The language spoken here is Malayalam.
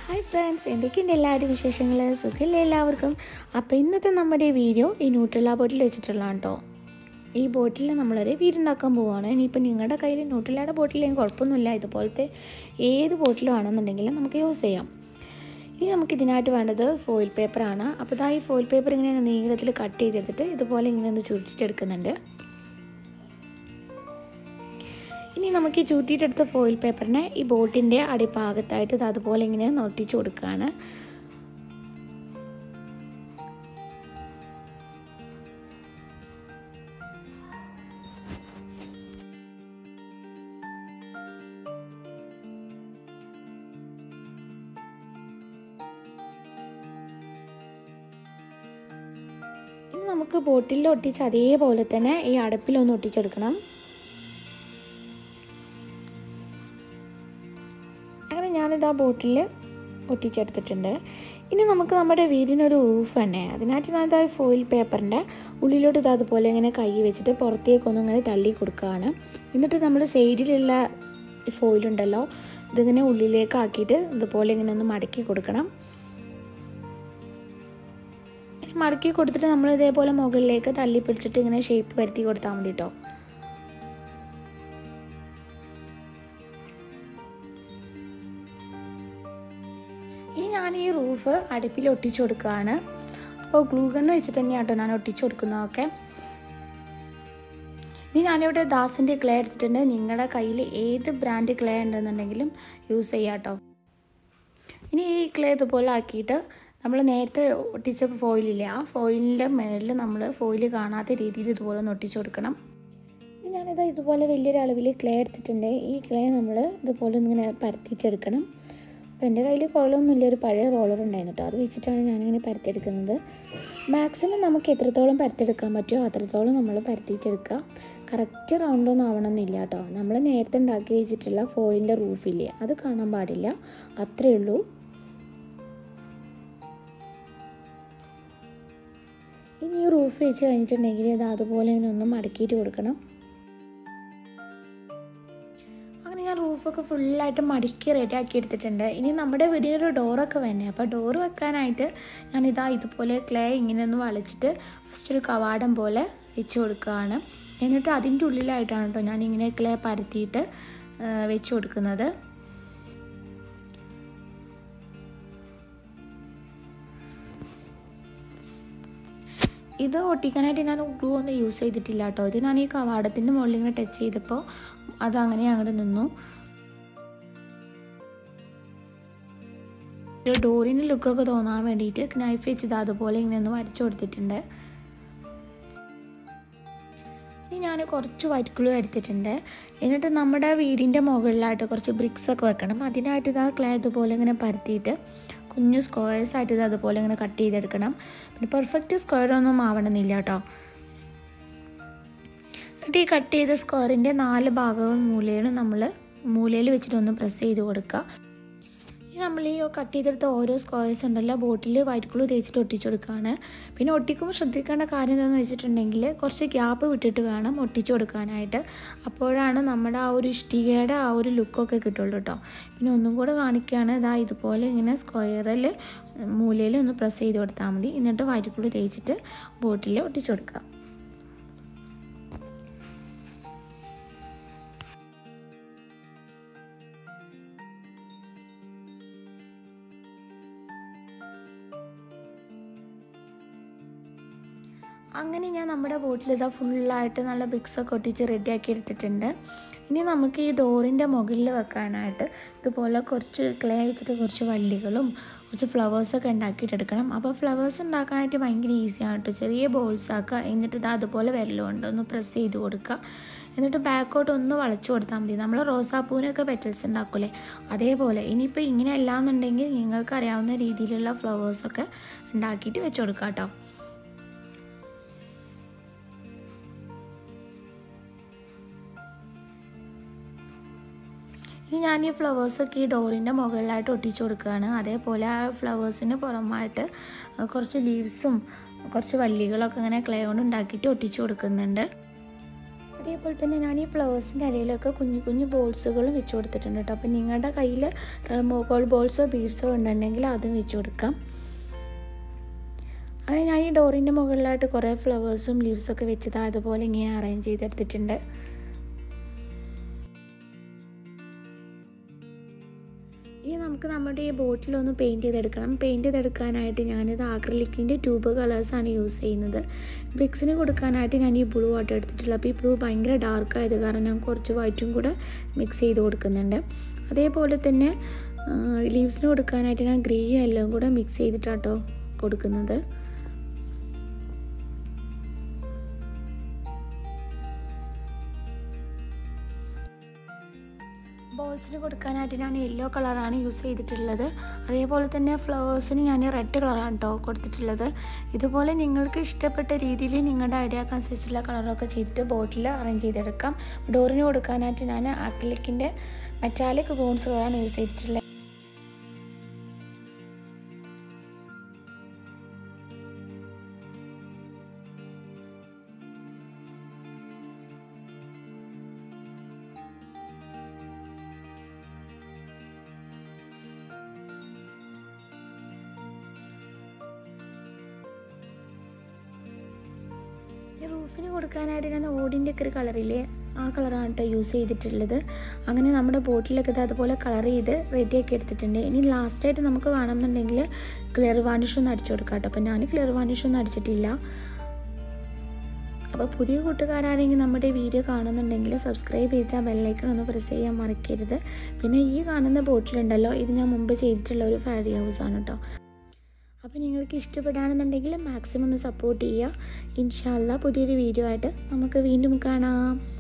ഹായ് ഫ്രണ്ട്സ് എന്തൊക്കെയുണ്ട് എല്ലാവരും വിശേഷങ്ങൾ സുഖമില്ലേ എല്ലാവർക്കും അപ്പോൾ ഇന്നത്തെ നമ്മുടെ വീഡിയോ ഈ ന്യൂട്രല്ല ബോട്ടിൽ വെച്ചിട്ടുള്ളതാണ് കേട്ടോ ഈ ബോട്ടിൽ നമ്മളൊരു വീടുണ്ടാക്കാൻ പോവുകയാണ് ഇനിയിപ്പോൾ നിങ്ങളുടെ കയ്യിൽ ന്യൂട്രല്ലയുടെ ബോട്ടിലെങ്കിൽ കുഴപ്പമൊന്നുമില്ല ഇതുപോലത്തെ ഏത് ബോട്ടിലും ആണെന്നുണ്ടെങ്കിലും നമുക്ക് യൂസ് ചെയ്യാം ഇനി നമുക്ക് ഇതിനായിട്ട് വേണ്ടത് ഫോയിൽ പേപ്പറാണ് അപ്പോൾ ഇതാ ഈ ഫോയിൽ പേപ്പർ ഇങ്ങനെ നീളത്തിൽ കട്ട് ചെയ്തെടുത്തിട്ട് ഇതുപോലെ ഇങ്ങനെ ഒന്ന് ചുരുട്ടിട്ടെടുക്കുന്നുണ്ട് ഇനി നമുക്ക് ഈ ചൂട്ടിയിട്ടെടുത്ത ഫോയിൽ പേപ്പറിനെ ഈ ബോട്ടിൻ്റെ അടിഭാഗത്തായിട്ട് ഇത് അതുപോലെ ഇങ്ങനെ ഒട്ടിച്ചു കൊടുക്കുകയാണ് ഇനി നമുക്ക് ബോട്ടിൽ ഒട്ടിച്ച് അതേപോലെ തന്നെ ഈ അടുപ്പിലൊന്ന് ഒട്ടിച്ചെടുക്കണം അങ്ങനെ ഞാനിത് ആ ബോട്ടിൽ ഒട്ടിച്ചെടുത്തിട്ടുണ്ട് ഇനി നമുക്ക് നമ്മുടെ വീടിനൊരു റൂഫ് തന്നെ അതിനായിട്ട് ഞാൻ ഇതാ ഫോയിൽ പേപ്പറിൻ്റെ ഉള്ളിലോട്ട് ഇത് അതുപോലെ ഇങ്ങനെ കൈ വെച്ചിട്ട് പുറത്തേക്കൊന്നും ഇങ്ങനെ തള്ളി കൊടുക്കുകയാണ് എന്നിട്ട് നമ്മൾ സൈഡിലുള്ള ഫോയിലുണ്ടല്ലോ ഇതിങ്ങനെ ഉള്ളിലേക്ക് ആക്കിയിട്ട് ഇതുപോലെ ഇങ്ങനെ ഒന്ന് മടക്കി കൊടുക്കണം മടക്കി കൊടുത്തിട്ട് നമ്മൾ ഇതേപോലെ മുകളിലേക്ക് തള്ളി പിടിച്ചിട്ട് ഇങ്ങനെ ഷേപ്പ് വരുത്തി കൊടുത്താൽ മതി കേട്ടോ ഇനി ഞാൻ ഈ റൂഫ് അടുപ്പിൽ ഒട്ടിച്ചു കൊടുക്കുകയാണ് അപ്പോൾ ഗ്ലൂ ഗണ്ണ് വെച്ചിട്ട് തന്നെയാണ് കേട്ടോ ഞാൻ ഒട്ടിച്ചു കൊടുക്കുന്നതൊക്കെ ഇനി ഞാനിവിടെ ദാസിൻ്റെ ക്ലേ എടുത്തിട്ടുണ്ട് നിങ്ങളുടെ കയ്യിൽ ഏത് ബ്രാൻഡ് ക്ലേ ഉണ്ടെന്നുണ്ടെങ്കിലും യൂസ് ചെയ്യാം കേട്ടോ ഇനി ഈ ക്ലേ ഇതുപോലെ ആക്കിയിട്ട് നമ്മൾ നേരത്തെ ഒട്ടിച്ച ഫോയിലില്ലേ ആ ഫോയിലിൻ്റെ മേളിൽ നമ്മൾ ഫോയിൽ കാണാത്ത രീതിയിൽ ഇതുപോലെ ഒന്ന് ഒട്ടിച്ചു കൊടുക്കണം ഞാനിത് ഇതുപോലെ വലിയൊരു അളവിൽ ക്ലേ എടുത്തിട്ടുണ്ട് ഈ ക്ലേ നമ്മൾ ഇതുപോലെ ഇങ്ങനെ പരത്തിയിട്ടെടുക്കണം അപ്പോൾ എൻ്റെ കയ്യിൽ കുഴലൊന്നുമില്ല ഒരു പഴയ റോളർ ഉണ്ടായിരുന്നു കേട്ടോ അത് വെച്ചിട്ടാണ് ഞാനിങ്ങനെ പരത്തിയെടുക്കുന്നത് മാക്സിമം നമുക്ക് എത്രത്തോളം പരത്തിയെടുക്കാൻ പറ്റുമോ അത്രത്തോളം നമ്മൾ പരത്തിയിട്ടെടുക്കുക കറക്റ്റ് റൗണ്ടൊന്നും ആവണമെന്നില്ല കേട്ടോ നമ്മൾ നേരത്തെ ഉണ്ടാക്കി വെച്ചിട്ടുള്ള ഫോയിലിൻ്റെ റൂഫില്ലേ അത് കാണാൻ പാടില്ല അത്രയേ ഉള്ളൂ ഇനി ഈ റൂഫ് വെച്ച് കഴിഞ്ഞിട്ടുണ്ടെങ്കിൽ ഇത് അതുപോലെ ഇങ്ങനെ ഒന്ന് മടക്കിയിട്ട് കൊടുക്കണം അങ്ങനെ ഞാൻ റൂഫൊക്കെ ഫുള്ളായിട്ട് മടക്കി റെഡിയാക്കി എടുത്തിട്ടുണ്ട് ഇനി നമ്മുടെ വീടിനൊരു ഡോറൊക്കെ വേണേ അപ്പോൾ ഡോറ് വെക്കാനായിട്ട് ഞാനിതാ ഇതുപോലെ ക്ലേ ഇങ്ങനെ ഒന്ന് വളച്ചിട്ട് ഫസ്റ്റ് ഒരു കവാടം പോലെ വെച്ച് കൊടുക്കുകയാണ് എന്നിട്ട് അതിൻ്റെ ഉള്ളിലായിട്ടാണ് കേട്ടോ ഞാനിങ്ങനെ ക്ലേ പരത്തിയിട്ട് വെച്ച് കൊടുക്കുന്നത് ഇത് ഒട്ടിക്കാനായിട്ട് ഞാൻ ഗ്ലൂ ഒന്നും യൂസ് ചെയ്തിട്ടില്ല കേട്ടോ ഇത് ഞാൻ ഈ കവാടത്തിൻ്റെ മുകളിൽ ഇങ്ങനെ ടച്ച് ചെയ്തപ്പോൾ അത് അങ്ങനെ അങ്ങോട്ട് നിന്നു ഒരു ഡോറിന് ലുക്കൊക്കെ തോന്നാൻ വേണ്ടിയിട്ട് നൈഫ് വെച്ചത് അതുപോലെ ഇങ്ങനെ ഒന്ന് വരച്ചു കൊടുത്തിട്ടുണ്ട് ഇനി ഞാൻ കുറച്ച് വൈറ്റ് ഗ്ലൂ എടുത്തിട്ടുണ്ട് എന്നിട്ട് നമ്മുടെ വീടിൻ്റെ മുകളിലായിട്ട് കുറച്ച് ബ്രിക്സ് ഒക്കെ വെക്കണം അതിനായിട്ട് ഇതാ ക്ലേ ഇതുപോലെ ഇങ്ങനെ പരത്തിയിട്ട് കുഞ്ഞു സ്ക്വയർസ് ആയിട്ട് ഇത് അതുപോലെ ഇങ്ങനെ കട്ട് ചെയ്തെടുക്കണം പിന്നെ പെർഫെക്റ്റ് സ്ക്വയർ ഒന്നും ആവണമെന്നില്ല കേട്ടോ എന്നിട്ട് ഈ കട്ട് ചെയ്ത സ്ക്വയറിൻ്റെ നാല് ഭാഗവും മൂലയിലും നമ്മൾ മൂലയിൽ വെച്ചിട്ടൊന്ന് പ്രസ് ചെയ്ത് കൊടുക്കുക നമ്മൾ ഈ കട്ട് ചെയ്തെടുത്ത ഓരോ സ്ക്വയർസ് ഉണ്ടല്ലോ ബോട്ടിൽ വൈറ്റ് ഗ്ലൂ തേച്ചിട്ട് ഒട്ടിച്ചു കൊടുക്കുകയാണ് പിന്നെ ഒട്ടിക്കുമ്പോൾ ശ്രദ്ധിക്കേണ്ട കാര്യം എന്താണെന്ന് വെച്ചിട്ടുണ്ടെങ്കിൽ കുറച്ച് ഗ്യാപ്പ് വിട്ടിട്ട് വേണം ഒട്ടിച്ചു കൊടുക്കാനായിട്ട് അപ്പോഴാണ് നമ്മുടെ ആ ഒരു ഇഷ്ടികയുടെ ആ ഒരു ലുക്കൊക്കെ കിട്ടുള്ളൂ കേട്ടോ പിന്നെ ഒന്നും കൂടെ കാണിക്കുകയാണ് ഇതാ ഇതുപോലെ ഇങ്ങനെ സ്ക്വയറിൽ മൂലയിൽ ഒന്ന് പ്രസ് ചെയ്ത് കൊടുത്താൽ മതി എന്നിട്ട് വൈറ്റ് ഗ്ലൂ തേച്ചിട്ട് ബോട്ടിൽ ഒട്ടിച്ചു കൊടുക്കുക അങ്ങനെ ഞാൻ നമ്മുടെ ബോട്ടിൽ ഇതാ ഫുള്ളായിട്ട് നല്ല ബിക്സൊക്കെ ഒട്ടിച്ച് റെഡിയാക്കി എടുത്തിട്ടുണ്ട് ഇനി നമുക്ക് ഈ ഡോറിൻ്റെ മുകളിൽ വെക്കാനായിട്ട് ഇതുപോലെ കുറച്ച് ക്ലേ വെച്ചിട്ട് കുറച്ച് വള്ളികളും കുറച്ച് ഫ്ലവേഴ്സൊക്കെ ഉണ്ടാക്കിയിട്ടെടുക്കണം അപ്പോൾ ഫ്ലവേഴ്സ് ഉണ്ടാക്കാനായിട്ട് ഭയങ്കര ഈസിയാണ് കേട്ടോ ചെറിയ ബോൾസ് ആക്കുക എന്നിട്ട് ഇത് അതുപോലെ വിരലുകൊണ്ട് ഒന്ന് പ്രസ് ചെയ്ത് കൊടുക്കുക എന്നിട്ട് ബാക്കോട്ട് ഒന്ന് വളച്ചു കൊടുത്താൽ മതി നമ്മൾ റോസാപ്പൂവിനൊക്കെ പെറ്റൽസ് ഉണ്ടാക്കൂലേ അതേപോലെ ഇനിയിപ്പോൾ ഇങ്ങനെ അല്ലാന്നുണ്ടെങ്കിൽ നിങ്ങൾക്ക് അറിയാവുന്ന രീതിയിലുള്ള ഫ്ലവേഴ്സൊക്കെ ഉണ്ടാക്കിയിട്ട് വെച്ച് കൊടുക്കാം കേട്ടോ ഇനി ഞാൻ ഈ ഫ്ലവേഴ്സൊക്കെ ഈ ഡോറിൻ്റെ മുകളിലായിട്ട് ഒട്ടിച്ചു കൊടുക്കുകയാണ് അതേപോലെ ആ ഫ്ലവേഴ്സിന് പുറമായിട്ട് കുറച്ച് ലീവ്സും കുറച്ച് വള്ളികളൊക്കെ ഇങ്ങനെ ക്ലേ കൊണ്ട് ഉണ്ടാക്കിയിട്ട് ഒട്ടിച്ചു കൊടുക്കുന്നുണ്ട് അതേപോലെ തന്നെ ഞാൻ ഈ ഫ്ലവേഴ്സിൻ്റെ ഇടയിലൊക്കെ കുഞ്ഞു കുഞ്ഞു ബോൾസുകളും വെച്ച് കൊടുത്തിട്ടുണ്ട് കേട്ടോ അപ്പോൾ നിങ്ങളുടെ കയ്യിൽ മോക്കോൾ ബോൾസോ ബീഡ്സോ ഉണ്ടെങ്കിൽ അതും വെച്ച് കൊടുക്കാം അങ്ങനെ ഞാൻ ഈ ഡോറിൻ്റെ മുകളിലായിട്ട് കുറേ ഫ്ലവേഴ്സും ലീവ്സൊക്കെ വെച്ചത് അതുപോലെ ഇങ്ങനെ അറേഞ്ച് ചെയ്തെടുത്തിട്ടുണ്ട് ഇനി നമുക്ക് നമ്മുടെ ഈ ബോട്ടിലൊന്ന് പെയിൻറ്റ് ചെയ്തെടുക്കണം പെയിൻറ്റ് ചെയ്തെടുക്കാനായിട്ട് ഞാനിത് ആക്രിലിക്കിൻ്റെ ട്യൂബ് കളേഴ്സാണ് യൂസ് ചെയ്യുന്നത് ബ്രിക്സിന് കൊടുക്കാനായിട്ട് ഞാൻ ഈ ബ്ലൂ ആയിട്ട് എടുത്തിട്ടുള്ളത് അപ്പോൾ ഈ ബ്ലൂ ഭയങ്കര ഡാർക്ക് ആയത് കാരണം ഞാൻ കുറച്ച് വൈറ്റും കൂടെ മിക്സ് ചെയ്ത് കൊടുക്കുന്നുണ്ട് അതേപോലെ തന്നെ ലീവ്സിന് കൊടുക്കാനായിട്ട് ഞാൻ ഗ്രീയും എല്ലാം കൂടെ മിക്സ് ചെയ്തിട്ടാട്ടോ കൊടുക്കുന്നത് ബോൾസിന് കൊടുക്കാനായിട്ട് ഞാൻ യെല്ലോ കളറാണ് യൂസ് ചെയ്തിട്ടുള്ളത് അതേപോലെ തന്നെ ഫ്ലവേഴ്സിന് ഞാൻ റെഡ് കളറാണ് കേട്ടോ കൊടുത്തിട്ടുള്ളത് ഇതുപോലെ നിങ്ങൾക്ക് ഇഷ്ടപ്പെട്ട രീതിയിൽ നിങ്ങളുടെ ഐഡിയക്ക് അനുസരിച്ചുള്ള കളറൊക്കെ ചെയ്തിട്ട് ബോട്ടിൽ അറേഞ്ച് ചെയ്തെടുക്കാം ഡോറിന് കൊടുക്കാനായിട്ട് ഞാൻ ആക്രിലിക്കിൻ്റെ മെറ്റാലിക് ബോൺസുകളാണ് യൂസ് ചെയ്തിട്ടുള്ളത് ഈ റൂഫിന് കൊടുക്കാനായിട്ട് ഞാൻ ഓടിൻ്റെ ഒക്കെ ഒരു കളറില്ലേ ആ കളറാണ് കേട്ടോ യൂസ് ചെയ്തിട്ടുള്ളത് അങ്ങനെ നമ്മുടെ ബോട്ടിലൊക്കെ ഇത് അതുപോലെ കളർ ചെയ്ത് റെഡിയാക്കി എടുത്തിട്ടുണ്ട് ഇനി ലാസ്റ്റായിട്ട് നമുക്ക് വേണമെന്നുണ്ടെങ്കിൽ ക്ലിയർ വാണിഷ് ഒന്ന് അടിച്ചു കൊടുക്കാം കേട്ടോ അപ്പോൾ ഞാൻ ക്ലിയർ വാണിഷ് ഒന്നും അടിച്ചിട്ടില്ല അപ്പോൾ പുതിയ കൂട്ടുകാരാരെങ്കിൽ നമ്മുടെ വീഡിയോ കാണുന്നുണ്ടെങ്കിൽ സബ്സ്ക്രൈബ് ചെയ്തിട്ട് ആ ബെല്ലൈക്കൺ ഒന്ന് പ്രസ് ചെയ്യാൻ മറക്കരുത് പിന്നെ ഈ കാണുന്ന ബോട്ടിലുണ്ടല്ലോ ഇത് ഞാൻ മുമ്പ് ചെയ്തിട്ടുള്ള ഒരു ഫാരി ഹൗസ് ആണ് കേട്ടോ അപ്പോൾ നിങ്ങൾക്ക് ഇഷ്ടപ്പെടുകയാണെന്നുണ്ടെങ്കിൽ മാക്സിമം ഒന്ന് സപ്പോർട്ട് ചെയ്യുക ഇൻഷാല്ല പുതിയൊരു വീഡിയോ ആയിട്ട് നമുക്ക് വീണ്ടും കാണാം